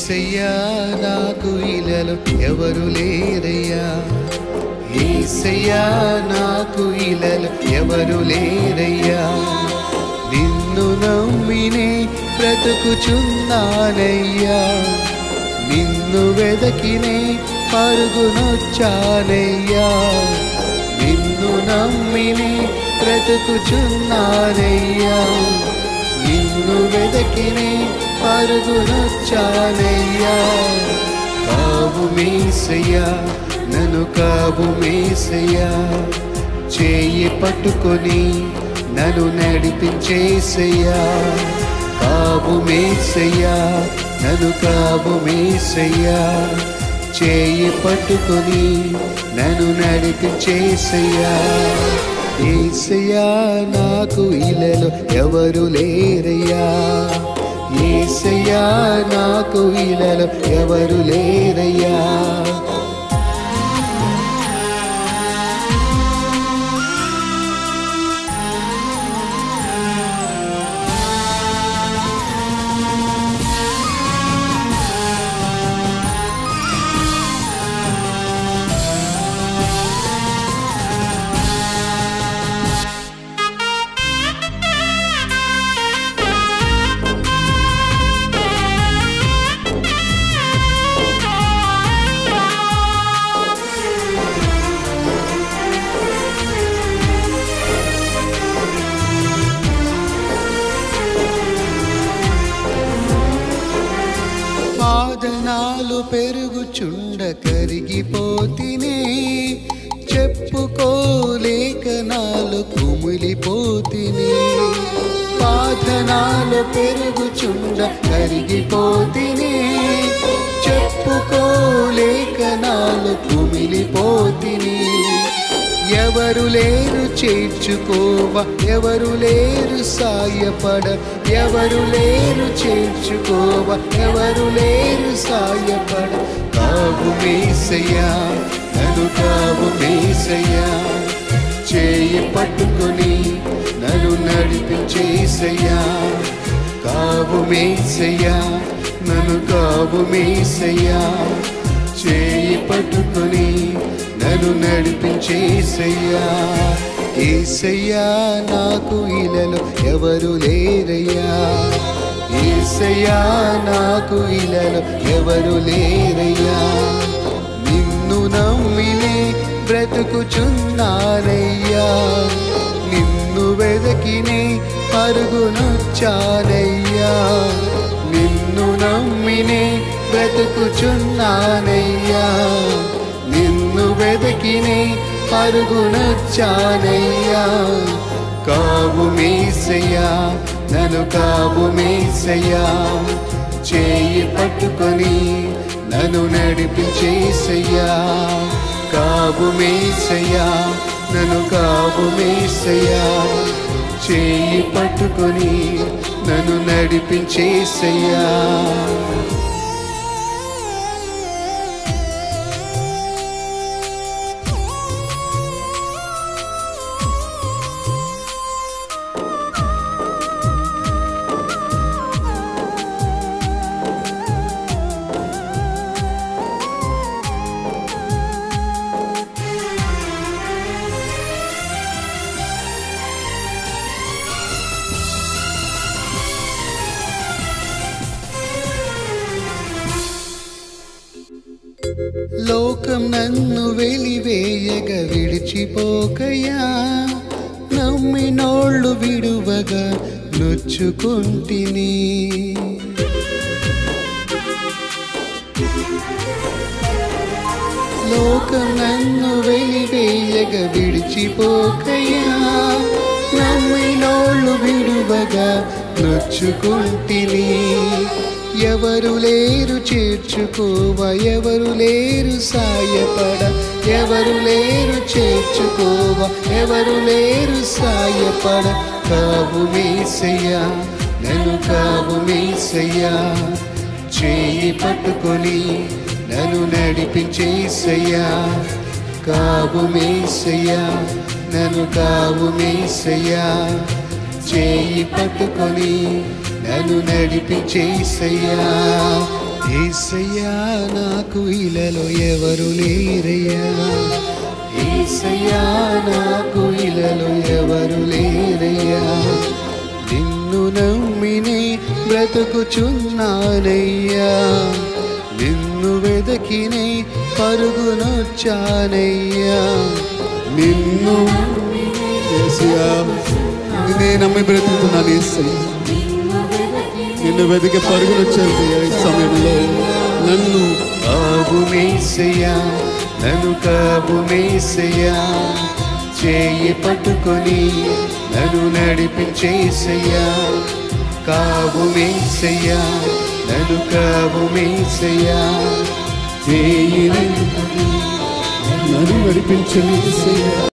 ఏసయ్యా నాకు ఇలలో ఎవరు లేరయ్యా ఏసయ్యా నాకు ఇలలో ఎవరు లేరయ్యా నిన్ను నమ్మినే బ్రతుకుచున్నానయ్యా నిన్ను వెదకినే పరుగునొచ్చానయ్యా నిన్ను నమ్మినే బ్రతుకుచున్నానయ్యా నిన్ను వెదకినే పరుగునొచ్చానయ్యా కావు మేసయ్యా నన్ను కావు మేసయ్యా చేయి పట్టుకొని నన్ను నడిపించేసయ్యా కావు మేసయ్యా నన్ను కావు మేసయ్యా చేయి పట్టుకొని నన్ను నడిపించేసయ్యా ఏసయ్యా నాకు ఇలలో ఎవరు లేరయ్యా ఏసయ్యా నాకు ఇలలో ఎవరు లేరయ్యా పాదనాలు పెరుగుచుండ కరిగిపోతినే చెప్పుకోలేక నాలు కుమిలిపోతిని పాదనాలు పెరుగుచుండ కరిగిపోతినే చెప్పుకోలేక నాలు కుమిలిపోతిని ఎవరు లేరు చేర్చుకోవ ఎవరు లేరు సాయపడ ఎవరు లేరు చేర్చుకోవ ఎవరు లేరు సాయపడ కావు మేసయ్యా నన్ను కావు మేసయ్యా చేయి పట్టుకొని నన్ను నడిపించేసయ్యా కావు మేసయ్యా నన్ను కావు మేసయ్యా చేయి పట్టుకొని నన్ను నడిపించేసయ్యా ఏసయ్యా నాకు ఇలలో ఎవరు లేరయ్యా ఏసయ్యా నాకు ఇలలో ఎవరు లేరయ్యా నిన్ను నమ్మినే బ్రతుకుచున్నానయ్యా నిన్ను వెదకినే పరుగునొచ్చానయ్యా నిన్ను నమ్మినే బ్రతుకుచున్నానయ్యా నిన్ను వెదకినే పరుగునొచ్చానయ్యా కావు మేసయ్యా నన్ను కావు మేసయ్యా చేయి పట్టుకొని నన్ను నడిపించేసయ్యా కావు మేసయ్యా నన్ను కావు మేసయ్యా చేయి పట్టుకొని నన్ను నడిపించేసయ్యా లోకం నన్ను వెలివేయగ విడిచిపోకయా నమ్మినోళ్ళు విడువగా నొచ్చుకుంటిని లోకం నన్ను వెలివేయగ విడిచిపోకయా నమ్మినోళ్ళు విడువగా నొచ్చుకుంటిని ఎవరు లేరు చేర్చుకోవ ఎవరు లేరు సాయపడ ఎవరు లేరు చేర్చుకోవ ఎవరు లేరు సాయపడ కావు మేసయ్యా నన్ను కావు మేసయ్యా చేయి పట్టుకొని నన్ను నడిపించేసయ్యా కావు మేసయ్యా నన్ను కావు మేసయ్యా చేయి పట్టుకొని నన్ను నడిపించేసయ్యా ఏసయ్యా నాకు ఇలలో ఎవరు లేరయ్యా ఏసయ్యా నాకు ఇలలో ఎవరు లేరయ్యా నిన్ను నమ్మినే బ్రతుకుచున్నానయ్యా నిన్ను వెదకినే పరుగునొచ్చానయ్యా నిన్ను యేసయ్యా, నిన్నే నమ్మి బ్రతుకుతున్నాను ఏసయ్య నిన్ను వెతికి పరుగులు వచ్చేది ఈ సమయంలో నన్ను కాబు మేసయ్యా నన్ను కాబు మేసయ్యా చేయి పట్టుకొని నన్ను నడిపించేసయ్యా కాబు మేసయ్యా నన్ను కాబు మేసయ్యా చేయి నన్ను నడిపించని యేసయ్య.